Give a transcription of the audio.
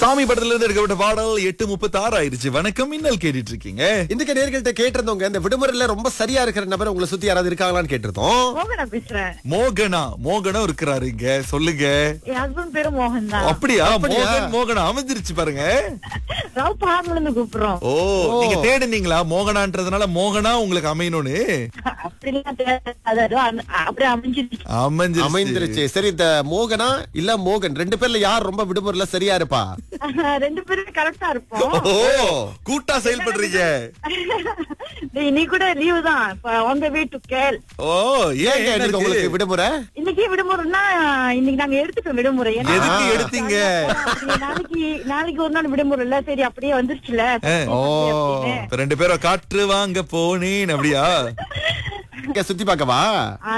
சாமி படத்துல இருந்து எடுக்கப்பட்ட பாடல் எட்டு முப்பத்தி ஆறு ஆயிருச்சு வணக்கம் மின்னல் கேட்டுட்டு இருக்கீங்க இன்றைக்கு நேர்கள்ட்ட கேட்டிருந்தோங்க இந்த விடுமுறையில ரொம்ப சரியா இருக்கிற நபர் உங்களை சுத்தி யாராவது இருக்காங்களான்னு கேட்டிருந்தோம் மோகனா பேசுறேன் மோகனா மோகனா இருக்கிறாரு இங்க சொல்லுங்க என் ஹஸ்பண்ட் பேரு மோகன் தான் அப்படியா அப்படியா? மோகன் மோகனா அமைஞ்சிருச்சு பாருங்க ரவ் பார்ல இருந்து கூப்பிடுறோம் ஓ நீங்க தேடுனீங்களா மோகனான்றதுனால மோகனா உங்களுக்கு அமையணும்னு அப்படிலாம் தேவை- அது ஏதோ அந்த- அப்படியே அமைஞ்சிருச்சு அமைஞ்சிருச்சு அமைந்திருச்சு சரி இந்த மோகனா இல்ல மோகன் ரெண்டு பேர்ல யார் ரொம்ப விடுமுறையில சரியா இருப்பா ரெண்டு பேரும் கரெக்டா இருப்போம் ஓ கூட்டா செயல்படுறீங்க டேய், நீ கூட லீவு தான் இப்ப உங்க வீட்டு கேள் ஓ ஏன் ஏங்க என்ன இன்னைக்கு உங்களுக்கு இருக்கு? விடுமுறை இன்னைக்கு விடுமுறைன்னா இன்னைக்கு நாங்க எடுத்துட்டோம் விடுமுறை ஏன்னா- எதுக்கு ஆ. எடுத்தீங்க அப்படி நாளைக்கு நாளைக்கு ஒரு நாள் விடுமுறை இல்ல சரி அப்படியே வந்துருச்சுல ஓ. அப்படின்னு. இப்ப ரெண்டு பேரும் காற்று வாங்க போனேன் அப்படியா இங்க சுத்தி பார்க்கவா